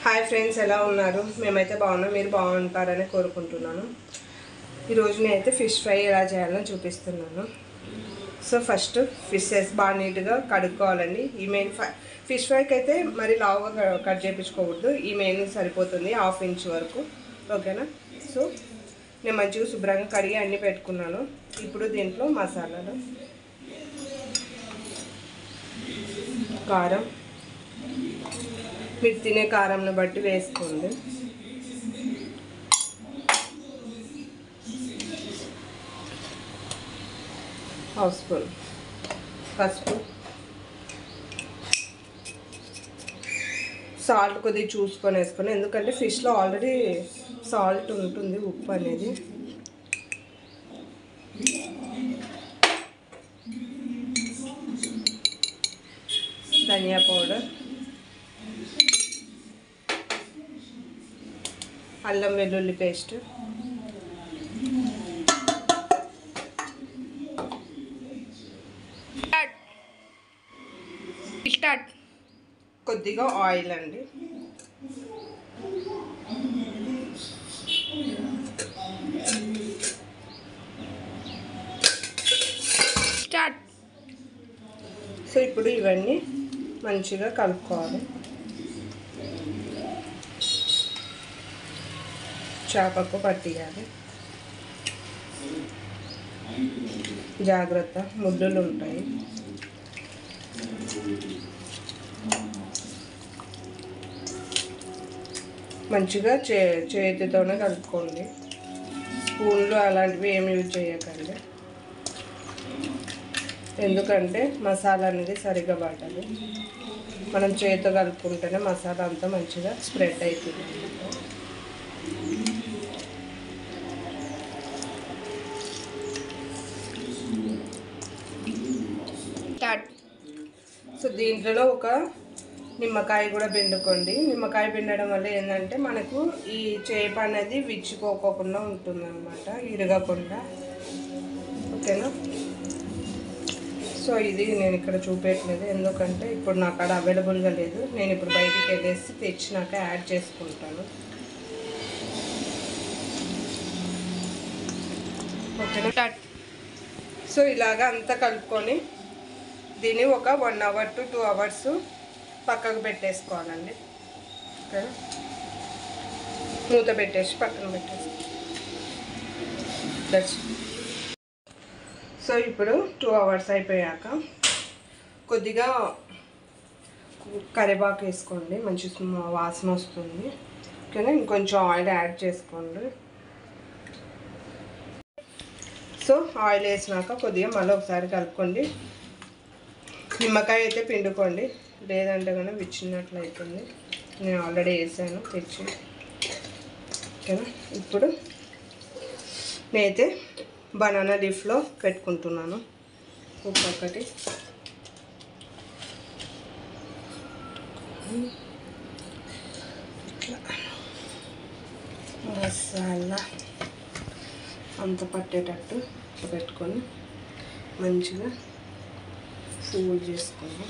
Hi friends ఎలా ఉన్నారు మేమైతే బాగున్నాం మీరు బాగుంటారని కోరుకుంటున్నాను ఈరోజు నేనైతే ఫిష్ ఫ్రై ఎలా చేయాలని చూపిస్తున్నాను సో ఫస్ట్ ఫిషెస్ బాగా నీట్గా కడుక్కోవాలండి ఈ మెయిన్ ఫిష్ ఫ్రైకి అయితే మరి లావుగా కట్ చేయించుకోకూడదు ఈ మెయిన్ సరిపోతుంది హాఫ్ ఇంచ్ వరకు ఓకేనా సో నేను మంచిగా శుభ్రంగా కడిగి అన్నీ పెట్టుకున్నాను ఇప్పుడు దీంట్లో మసాలాలు కారం మీరు తినే కారంను బట్టి వేసుకోండి హాఫ్ స్పూన్ పసుపు సాల్ట్ కొద్దిగా చూసుకొని వేసుకొని ఎందుకంటే ఫిష్లో ఆల్రెడీ సాల్ట్ ఉంటుంది ఉప్పు అనేది ధనియా పౌడర్ అల్లం వెల్లుల్లి పేస్ట్ స్టార్ట్ కొద్దిగా ఆయిల్ అండి స్టార్ట్ సో ఇప్పుడు ఇవన్నీ మంచిగా కలుపుకోవాలి చేపకు పట్టియాలి జాగ్రత్త ముద్దులు ఉంటాయి మంచిగా చే చేతితోనే కలుపుకోండి స్పూన్లు అలాంటివి ఏమి యూజ్ చేయకండి ఎందుకంటే మసాలా అనేది సరిగ్గా పడాలి మనం చేతితో కలుపుకుంటేనే మసాలా అంతా మంచిగా స్ప్రెడ్ అవుతుంది స్టార్ట్ సో దీంట్లో ఒక నిమ్మకాయ కూడా పిండుకోండి నిమ్మకాయ పిండడం వల్ల ఏంటంటే మనకు ఈ చేప అనేది విచ్చిపోకోకుండా ఉంటుంది అనమాట ఇరగకుండా ఓకేనా సో ఇది నేను ఇక్కడ చూపించట్లేదు ఎందుకంటే ఇప్పుడు నాకు అక్కడ అవైలబుల్గా లేదు నేను ఇప్పుడు బయటికి వెళ్ళేసి తెచ్చినాక యాడ్ చేసుకుంటాను ఓకేనా స్టార్ట్ సో ఇలాగా అంతా కలుపుకొని దీన్ని ఒక one hour to two hours పక్కకు పెట్టేసుకోవాలండి ఓకేనా మూత పెట్టేసి పక్కన పెట్టేసి దట్స్ సో ఇప్పుడు టూ అవర్స్ అయిపోయాక కొద్దిగా కరివేపాకు వేసుకోండి మంచి స్మ- వాసన వస్తుంది ఓకేనా ఇంకొంచెం ఆయిల్ యాడ్ చేసుకోండి సో ఆయిల్ వేసినాక కొద్దిగా మళ్ళీ ఒకసారి కలుపుకోండి నిమ్మకాయ అయితే పిండుకోండి లేదంటే కనుక విచ్చినట్లు అవుతుంది నేను ఆల్రెడీ వేసాను తెచ్చి ఓకేనా ఇప్పుడు నేనైతే బనానా లీఫ్లో పెట్టుకుంటున్నాను ఒక్కొక్కటి ఇట్లా మసాలా అంత పట్టేటట్టు పెట్టుకొని మంచిగా ఫోల్డ్ చేసుకొని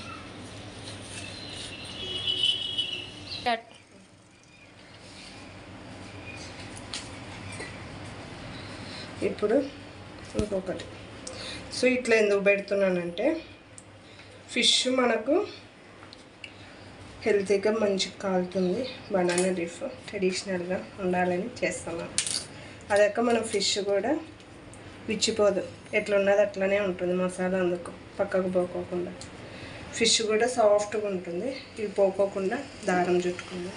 ఇప్పుడు ఇంకొకటి సో ఇట్లా ఎందుకు పెడుతున్నానంటే ఫిష్ మనకు హెల్తీగా మంచిగా కాలుతుంది బనానా లీఫ్ ట్రెడిషనల్గా ఉండాలని చేస్తున్నాను అదక్క మనం ఫిష్ కూడా విచ్చిపోదు ఎట్లా ఉన్నది అట్లనే ఉంటుంది మసాలా అందుకు పక్కకు పోకోకుండా ఫిష్ కూడా సాఫ్ట్గా ఉంటుంది ఇవి పోకోకుండా దారం చుట్టుకుంది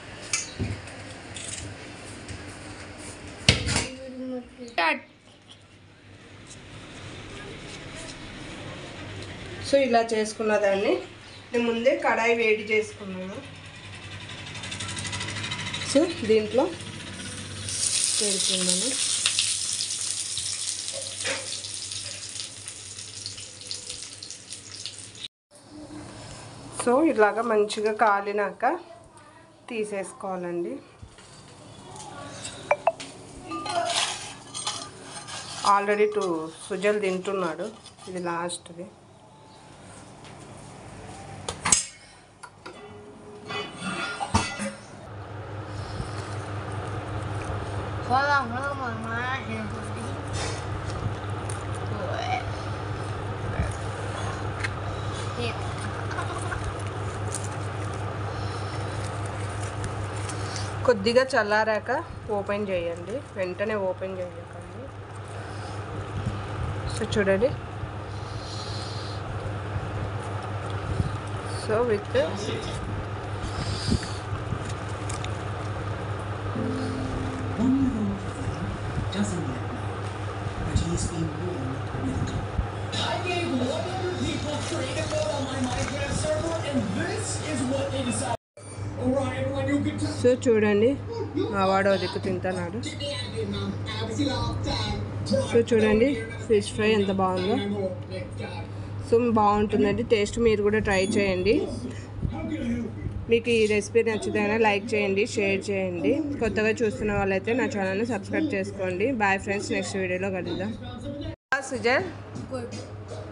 సో ఇలా చేసుకున్న దాన్ని నేను ముందే కడాయి వేడి చేసుకున్నాను సో దీంట్లో పెడుతున్నాను సో ఇలాగ మంచిగా కాలినాక తీసేసుకోవాలండి ఆల్రెడీ టూ సుజలు తింటున్నాడు ఇది లాస్ట్ది เพราะเราเริ่มมามาเห็นคนที่สวยเห็ด కొద్దిగా చల్లారాక ఓపెన్ చేయండి వెంటనే ఓపెన్ చేయకండి సో చూడండి so with One year old Flynn doesn't yet know, but he's been born with it. I gave 100 people free to vote on my Minecraft server, and this is what they decided. Alright, everyone, you can tell. So చూడండి మా వాడు దిక్కు తింటున్నాడు Get me out of here, Mom. I was here all the time. So చూడండి fish fry ఎంత బాగుందో I'm old, thank God. So బాగుంటుందండి taste మీరు కూడా ట్రై చేయండి How can I help you? మీకు ఈ రెసిపీ నచ్చితే లైక్ చేయండి షేర్ చేయండి కొత్తగా చూస్తున్న వాళ్ళైతే నా ఛానల్ని సబ్స్క్రైబ్ చేసుకోండి బాయ్ ఫ్రెండ్స్ నెక్స్ట్ వీడియోలో కలుద్దాం సుజల్ గుడ్